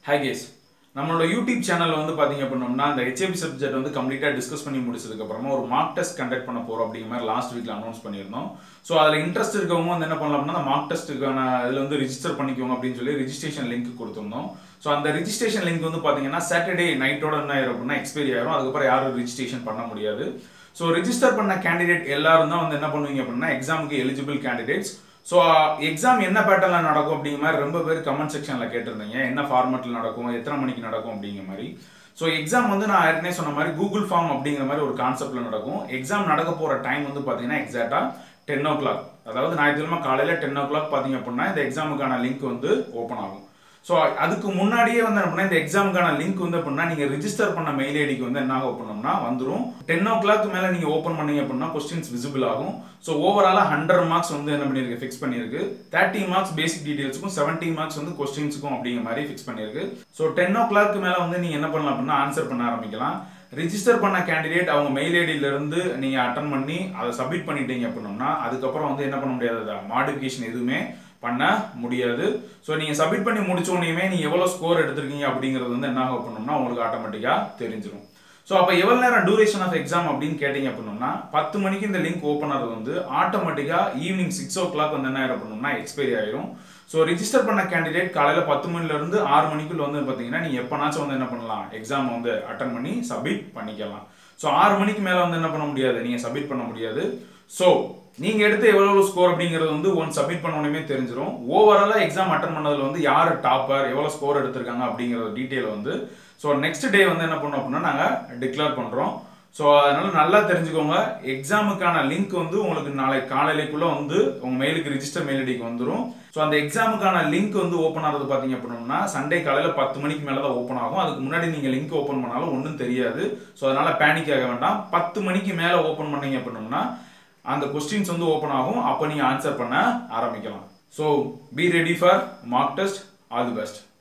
high case நம்மளோட YouTube சேனல்ல வந்து பாத்தீங்க அப்படின்னோம்னா அந்த ஹெச்ஏபி சப்ஜெக்ட் வந்து கம்ப்ளீட்டா டிஸ்கஸ் பண்ணி முடிச்சதுக்கு அப்புறமா ஒரு மார்க் டெஸ்ட் கண்டக்ட் பண்ண போறோம் அப்படிங்கிற மாதிரி லாஸ்ட் வீக்ல அனௌன்ஸ் பண்ணியிருந்தோம் ஸோ அதில் இன்ட்ரெஸ்ட் இருக்கவங்க வந்து என்ன பண்ணலாம் அப்படின்னா அந்த மார்க் டெஸ்ட்டுக்கான இதில் வந்து ரிஜிஸ்டர் பண்ணிக்கோங்க அப்படின்னு சொல்லி ரிஜிஸ்ட்ரேஷன் லிங்க் கொடுத்துருந்தோம் ஸோ அந்த ரிஜிஸ்ட்ரேஷன் லிங்க் வந்து பாத்தீங்கன்னா சாட்டர்டே நைட்டோட என்ன ஆயிரும் அப்படின்னா எக்ஸ்பைரி ஆயிரும் அதுக்கப்புறம் யாரும் ரிஜிஸ்ட்ரேஷன் பண்ண முடியாது ஸோ ரிஜிஸ்டர் பண்ண கேண்டிடேட் எல்லாரும் தான் வந்து என்ன பண்ணுவீங்க அப்படின்னா எக்ஸாமுக்கு எலிஜிபிள் கேண்டிடேட்ஸ் ஸோ எக்ஸாம் என்ன பேட்டர்ல நடக்கும் அப்படிங்கிற மாதிரி ரொம்ப பேர் கமெண்ட் செக்ஷன்ல கேட்டிருந்தீங்க என்ன ஃபார்மெட்ல நடக்கும் எத்தனை மணிக்கு நடக்கும் அப்படிங்கிற மாதிரி ஸோ எக்ஸாம் வந்து நான் ஏற்கனவே சொன்ன மாதிரி கூகுள் ஃபார்ம் அப்படிங்கிற மாதிரி ஒரு கான்செப்ட்ல நடக்கும் எக்ஸாம் நடக்க போற டைம் வந்து பாத்தீங்கன்னா எக்ஸாக்டா டென் ஓ கிளாக் அதாவது ஞாயிற்றுக்கிழமை காலையில டென் ஓ கிளாக் பாத்தீங்க அப்படின்னா இந்த எக்ஸாமுக்கான லிங்க் வந்து ஓப்பன் ஆகும் ஸோ அதுக்கு முன்னாடியே வந்து அப்படின்னா இந்த எக்ஸாமுக்கான லிங்க் வந்து அப்படின்னா நீங்க ரிஜிஸ்டர் பண்ண மெயில் ஐடிக்கு வந்து என்ன ஆகும் பண்ணோம்னா வந்துடும் டென் ஓ கிளாக் மேல நீங்க ஓப்பன் பண்ணீங்க அப்படின்னா கொஸ்டின்ஸ் விசிபிள் ஆகும் ஸோ ஓவராலா ஹண்ட்ரட் மார்க்ஸ் வந்து என்ன பண்ணிருக்கு ஃபிக்ஸ் பண்ணியிருக்கு தேர்ட்டி மார்க்ஸ் பேசிக் டீடைல்ஸுக்கும் செவன்டி மார்க்ஸ் வந்து கொஸ்டின்ஸுக்கும் அப்படிங்கிற மாதிரி ஃபிக்ஸ் பண்ணியிருக்கு ஸோ டென் ஓ கிளாக் மேல வந்து நீங்க என்ன பண்ணலாம் அப்படின்னா ஆன்சர் பண்ண ஆரம்பிக்கலாம் ரிஜிஸ்டர் பண்ண கேண்டிடேட் அவங்க மெயில் ஐடியில இருந்து நீங்க அட்டன் பண்ணி அதை சப்மிட் பண்ணிட்டீங்க அப்படின்னோம்னா அதுக்கப்புறம் வந்து என்ன பண்ண முடியாது மாடிஃபிகேஷன் எதுவுமே பண்ண முடியாது ஸோ நீங்கள் சப்மிட் பண்ணி முடிச்ச உடனேயுமே நீங்கள் எவ்வளோ ஸ்கோர் எடுத்திருக்கீங்க அப்படிங்கிறது வந்து என்ன ஆகும் பண்ணணும்னா உங்களுக்கு ஆட்டோமேட்டிக்காக தெரிஞ்சிடும் ஸோ அப்போ எவ்வளோ நேரம் டூரேஷன் ஆஃப் எக்ஸாம் அப்படின்னு கேட்டிங்க அப்படின்னோம்னா பத்து மணிக்கு இந்த லிங்க் ஓப்பன் ஆகிறது வந்து ஆட்டோமேட்டிக்காக ஈவினிங் சிக்ஸ் ஓ கிளாக் வந்து என்ன ஆயிரம் பண்ணணும்னா எக்ஸ்பைரி ஆயிரும் ஸோ ரிஜிஸ்டர் பண்ண கேண்டிடேட் காலையில் பத்து மணிலேருந்து ஆறு மணிக்குள்ள வந்து பார்த்தீங்கன்னா நீங்கள் எப்போனாச்சும் வந்து என்ன பண்ணலாம் எக்ஸாம் வந்து அட்டன் பண்ணி சப்மிட் பண்ணிக்கலாம் ஸோ ஆறு மணிக்கு மேலே வந்து என்ன பண்ண முடியாது நீங்கள் சப்மிட் பண்ண முடியாது ஸோ நீங்க எடுத்த எவ்வளவு ஸ்கோர் அப்படிங்கிறது வந்து ஒன் சப்மிட் பண்ண உடனே தெரிஞ்சிடும் ஓவராலா எக்ஸாம் அட்டன் பண்ணதுல வந்து யார் டாப்பர் எவ்வளவு ஸ்கோர் எடுத்திருக்காங்க அப்படிங்கிற டீட்டெயில் வந்து ஸோ நெக்ஸ்ட் டே வந்து என்ன பண்ணோம் அப்படின்னா நாங்க டிக்ளேர் பண்றோம் ஸோ அதனால நல்லா தெரிஞ்சுக்கோங்க எக்ஸாமுக்கான லிங்க் வந்து உங்களுக்கு நாளை காலையிலேக்குள்ள வந்து உங்க மெயிலுக்கு ரிஜிஸ்டர் மெயில் ஐடிக்கு வந்துடும் ஸோ அந்த எக்ஸாமுக்கான லிங்க் வந்து ஓப்பன் ஆகிறது பார்த்தீங்க அப்படின்னா சண்டே காலையில் பத்து மணிக்கு மேலே தான் ஓப்பன் ஆகும் அதுக்கு முன்னாடி நீங்கள் லிங்க் ஓப்பன் பண்ணாலும் ஒன்றும் தெரியாது ஸோ அதனால பேனிக் ஆக வேண்டாம் பத்து மணிக்கு மேலே ஓப்பன் பண்ணீங்க அப்படின்னா அந்த கொஸ்டின்ஸ் வந்து ஓப்பன் ஆகும் அப்போ நீங்கள் ஆன்சர் பண்ண ஆரம்பிக்கலாம் so be ready for mark test all the best